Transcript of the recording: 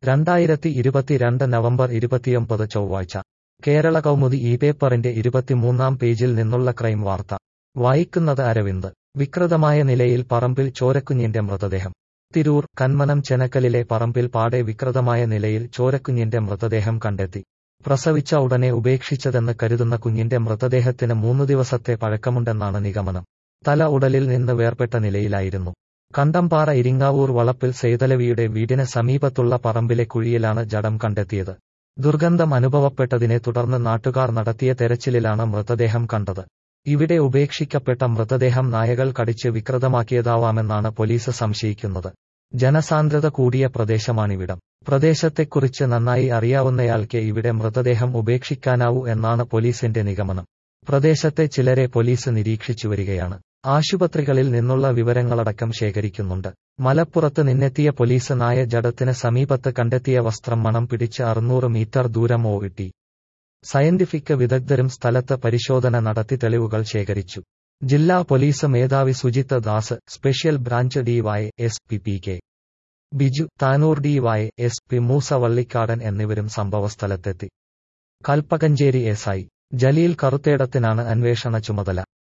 രണ്ടായിരത്തി ഇരുപത്തിരണ്ട് നവംബർ ഇരുപത്തിയൊമ്പത് ചൊവ്വാഴ്ച കേരള കൗമുദി ഈ പേപ്പറിന്റെ ഇരുപത്തിമൂന്നാം പേജിൽ നിന്നുള്ള ക്രൈം വാർത്ത വായിക്കുന്നത് അരവിന്ദ് വികൃതമായ നിലയിൽ പറമ്പിൽ ചോരക്കുഞ്ഞിന്റെ മൃതദേഹം തിരൂർ കന്മനം ചെനക്കലിലെ പറമ്പിൽ പാടെ വികൃതമായ നിലയിൽ ചോരക്കുഞ്ഞിന്റെ മൃതദേഹം കണ്ടെത്തി പ്രസവിച്ച ഉടനെ ഉപേക്ഷിച്ചതെന്ന് കരുതുന്ന കുഞ്ഞിന്റെ മൃതദേഹത്തിന് മൂന്നു ദിവസത്തെ പഴക്കമുണ്ടെന്നാണ് നിഗമനം തല ഉടലിൽ നിന്ന് വേർപെട്ട നിലയിലായിരുന്നു കണ്ടംപാറ ഇരിങ്ങാവൂർ വളപ്പിൽ സെയ്തലവിയുടെ വീടിന് സമീപത്തുള്ള പറമ്പിലെ കുഴിയിലാണ് ജഡം കണ്ടെത്തിയത് ദുർഗന്ധം അനുഭവപ്പെട്ടതിനെ തുടർന്ന് നാട്ടുകാർ നടത്തിയ തെരച്ചിലിലാണ് മൃതദേഹം കണ്ടത് ഇവിടെ ഉപേക്ഷിക്കപ്പെട്ട മൃതദേഹം നായകൾ കടിച്ച് വികൃതമാക്കിയതാവാമെന്നാണ് പോലീസ് സംശയിക്കുന്നത് ജനസാന്ദ്രത കൂടിയ പ്രദേശമാണിവിടം പ്രദേശത്തെക്കുറിച്ച് നന്നായി അറിയാവുന്നയാൾക്ക് ഇവിടെ മൃതദേഹം ഉപേക്ഷിക്കാനാവൂ എന്നാണ് പോലീസിന്റെ നിഗമനം പ്രദേശത്തെ ചിലരെ പോലീസ് നിരീക്ഷിച്ചു വരികയാണ് ആശുപത്രികളിൽ നിന്നുള്ള വിവരങ്ങളടക്കം ശേഖരിക്കുന്നുണ്ട് മലപ്പുറത്ത് നിന്നെത്തിയ പോലീസ് നായ ജഡത്തിന് സമീപത്ത് കണ്ടെത്തിയ വസ്ത്രം മണം പിടിച്ച് അറുന്നൂറ് മീറ്റർ ദൂരം ഓവിട്ടി സയന്റിഫിക് വിദഗ്ധരും സ്ഥലത്ത് പരിശോധന നടത്തി തെളിവുകൾ ശേഖരിച്ചു ജില്ലാ പോലീസ് മേധാവി Sujith Das special branch DY S P P K Biju Tanur DY S P Moosa Vallikkadan എന്നിവരും സംഭവസ്ഥലത്തെത്തി കൽപ്പകഞ്ചേരി എസ് ഐ ജലീൽ കറുത്തേടത്തിനാണ് അന്വേഷണ ചുമതല